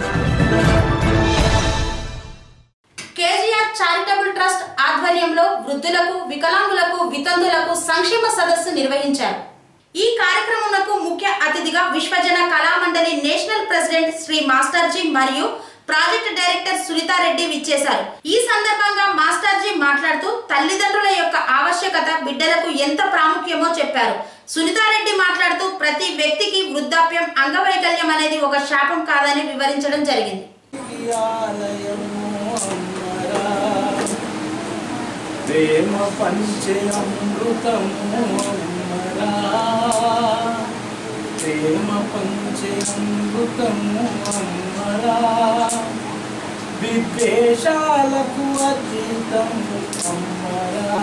KGR charitable trust ఆధ్వర్యంలో వృద్ధులకు వికలాంగులకు వితంతులకు సంక్షేమ సదస్సు నిర్వహించారు ఈ కార్యక్రమంకు ముఖ్య అతిథిగా విశ్వజన కళామండలి నేషనల్ ప్రెసిడెంట్ శ్రీ మాస్టర్జీ మరియు ప్రాజెక్ట్ డైరెక్టర్ సునీతారెడ్డి విచ్చేశారు ఈ సందర్భంగా మాస్టర్జీ మాట్లాడుతూ తల్లిదండ్రుల యొక్క ఆవశ్యకత బిడ్డలకు ఎంత ప్రాముఖ్యమో చెప్పారు సునీతారెడ్డి మాట్లాడుతూ ప్రతి వ్యక్తికి వృద్ధాప్యం అంగవైకల్యం అనేది ఒక శాపం కాదని వివరించడం జరిగింది ప్రేమ పంచే అమృతము అమ్మరా ప్రేమ పంచే అమృతము అమ్మరా విద్వేషాలకు అతీతం అమ్మరా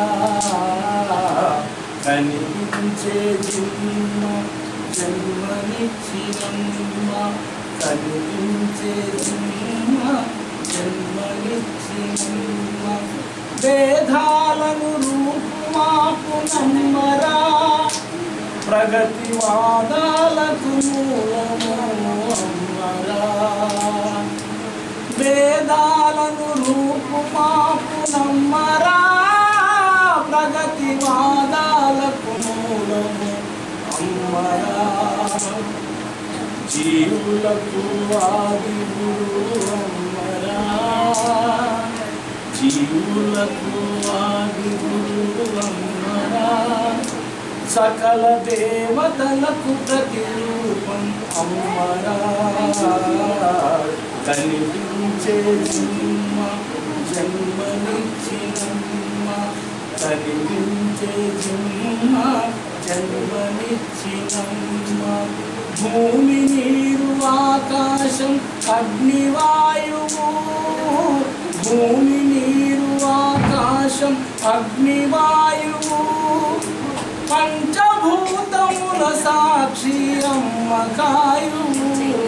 కనిపించే జన్మ జన్మనిచ్చినమ్మ కనిపించే జన్మ జన్మనిచ్చినమ్మ వేదాలను రూపుమాపు నమ్మరా ప్రగతివాదాలకు మూలము అమ్మరా వేదాలను రూపుమాపు నమ్మరా ప్రగతివాదాలకు మూలము అమ్మరా జీవులకు ఆది గురువు అమ్మరా జీవులకు ఆది గురువు అమ్మరా సకల దేవతలకు ప్రతిరూపం అమ్మరా కనిపించే జన్మ జన్మనిచ్చినమ్మ కనిపించే జన్మ జన్మనిచ్చినమ్మ భూమి నీరు ఆకాశం అగ్నివాయువు భూమి నీరు ఆకాశం అగ్నివాయువు పంచభూతముల సాక్షి అమ్మకాయువు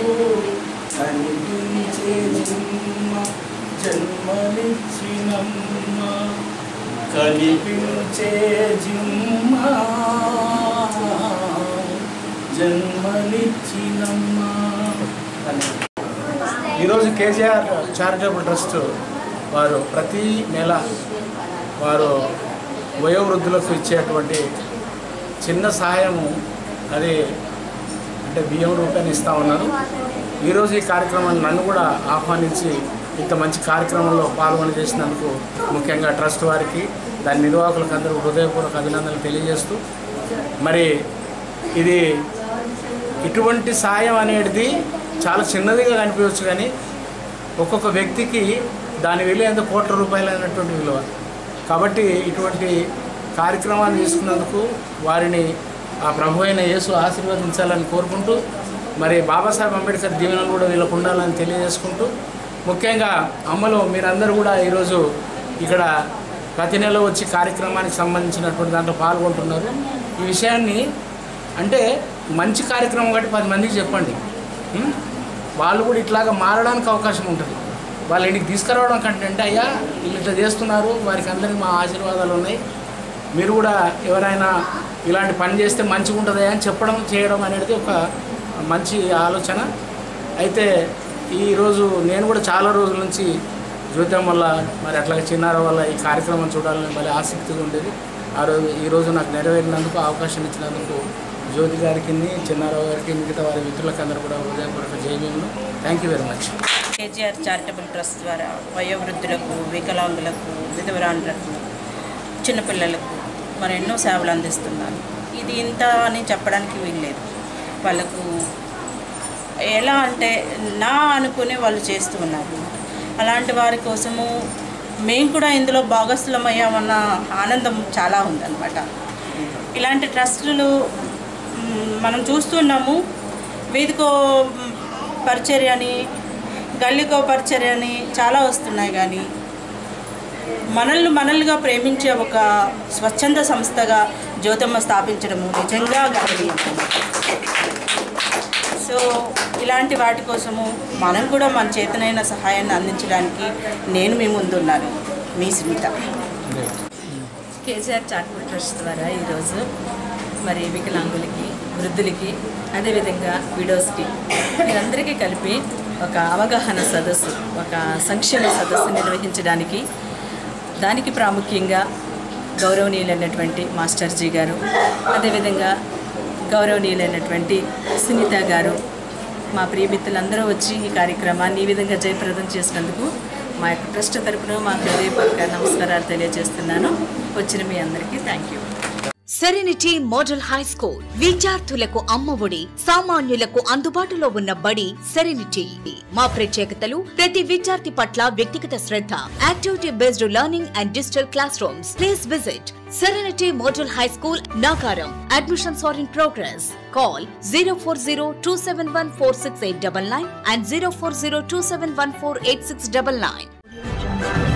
కనిపించే జన్మ జన్మనిచ్చినమ్మ కనిపించే జన్మ జన్మనిచ్చినమ్మ ఈరోజు కేజీఆర్ చారిటబుల్ ట్రస్ట్ వారు ప్రతి నెల వారు వయోవృద్ధులకు ఇచ్చేటువంటి చిన్న సహాయము అది అంటే బియ్యం రూపాయలు ఇస్తూ ఉన్నారు ఈరోజు ఈ కార్యక్రమాన్ని నన్ను కూడా ఆహ్వానించి ఇంత మంచి కార్యక్రమంలో పాల్గొని చేసినందుకు ముఖ్యంగా ట్రస్ట్ వారికి దాని నిర్వాహకులకు అందరూ హృదయపూర్వక అభినందనలు తెలియజేస్తూ మరి ఇది ఇటువంటి సాయం అనేది చాలా చిన్నదిగా కనిపించవచ్చు కానీ ఒక్కొక్క వ్యక్తికి దాని విలువ ఎంత కోట్ల రూపాయలు అయినటువంటి విలువ కాబట్టి ఇటువంటి కార్యక్రమాన్ని తీసుకున్నందుకు వారిని ఆ ప్రభు అయిన యేసు ఆశీర్వదించాలని కోరుకుంటూ మరి బాబాసాహెబ్ అంబేద్కర్ దీవెనలు కూడా వీళ్ళకు ఉండాలని తెలియజేసుకుంటూ ముఖ్యంగా అమ్మలు మీరందరూ కూడా ఈరోజు ఇక్కడ ప్రతి నెల వచ్చి కార్యక్రమానికి సంబంధించినటువంటి దాంట్లో పాల్గొంటున్నారు ఈ విషయాన్ని అంటే మంచి కార్యక్రమం కాబట్టి పది మందికి చెప్పండి ఉం? వాళ్ళు కూడా ఇట్లాగా మారడానికి అవకాశం ఉంటుంది వాళ్ళ ఇంటికి తీసుకురావడం కంటే అంటే అయ్యా వీళ్ళు ఇట్లా చేస్తున్నారు వారికి అందరికీ మా ఆశీర్వాదాలు ఉన్నాయి మీరు కూడా ఎవరైనా ఇలాంటి పని చేస్తే మంచిగా ఉంటుంది అని చెప్పడం చేయడం అనేది ఒక మంచి ఆలోచన అయితే ఈరోజు నేను కూడా చాలా రోజుల నుంచి జ్యోతం వల్ల మరి అట్లాగే చిన్నార వల్ల ఈ కార్యక్రమం చూడాలని మళ్ళీ ఆసక్తిగా ఉండేది ఆ రోజు ఈరోజు నాకు నెరవేరినందుకు అవకాశం ఇచ్చినందుకు జ్యోతి గారికి చిన్నారావు గారికి మిగతా వారి మిత్రులకు అందరూ కూడా హృదయపూర్వక జయమేములు thank you very much KGR charitable trust ద్వారా వయోవృద్ధులకు వికలాంగులకు విధవరాండ్లకు చిన్నపిల్లలకు మరి ఎన్నో సేవలు అందిస్తున్నారు ఇది ఇంత అని చెప్పడానికి వీల్లేదు వాళ్ళకు ఎలా అంటే నా అనుకుని వాళ్ళు చేస్తూ ఉన్నారు అలాంటి వారి కోసము మేము కూడా ఇందులో భాగస్థులమయ్యామన్న ఆనందం చాలా ఉందన్నమాట ఇలాంటి ట్రస్టులు మ్, మనం చూస్తున్నాము వీధికో మ్, పరిచర్య అని గల్లీకో పరిచర్య అని చాలా వస్తున్నాయి కానీ మనల్ని మనల్నిగా ప్రేమించే ఒక స్వచ్ఛంద సంస్థగా జ్యోతమ్మ స్థాపించడము నిజంగా గర్వనీయం సో ఇలాంటి వాటి కోసము మనం కూడా మన చేతనైన సహాయాన్ని అందించడానికి నేను మీ ముందున్నాను మీ స్మిత కేసీఆర్ చారిటబుల్ ట్రస్ట్ ద్వారా ఈరోజు మరి వికలాంగులకి వృద్ధులకి అదేవిధంగా విడోస్కి వీరందరికీ కలిపి ఒక అవగాహన సదస్సు ఒక సంక్షేమ సదస్సు నిర్వహించడానికి దానికి ప్రాముఖ్యంగా గౌరవనీయులైనటువంటి మాస్టర్జీ గారు అదేవిధంగా గౌరవనీయులైనటువంటి సునీత గారు మా ప్రియమిత్రులందరూ వచ్చి ఈ కార్యక్రమాన్ని ఈ విధంగా జయప్రదం చేసినందుకు మా యొక్క ట్రస్ట్ తరపున మా హృదయపూర్వక నమస్కారాలు తెలియజేస్తున్నాను వచ్చిన మీ అందరికీ thank you serenity model high school విద్యార్థులకు అమ్మఒడి సామాన్యులకు అందుబాటులో ఉన్న బడి సెరెనిటీ మా ప్రత్యేకతలు ప్రతి విద్యార్థి పట్ల వ్యక్తిగత శ్రద్ధ activity based learning and digital classrooms please visit serenity model high school Nakaram admissions are in progress call zero four zero two seven one four six eight double nine and zero four zero two seven one four eight six double nine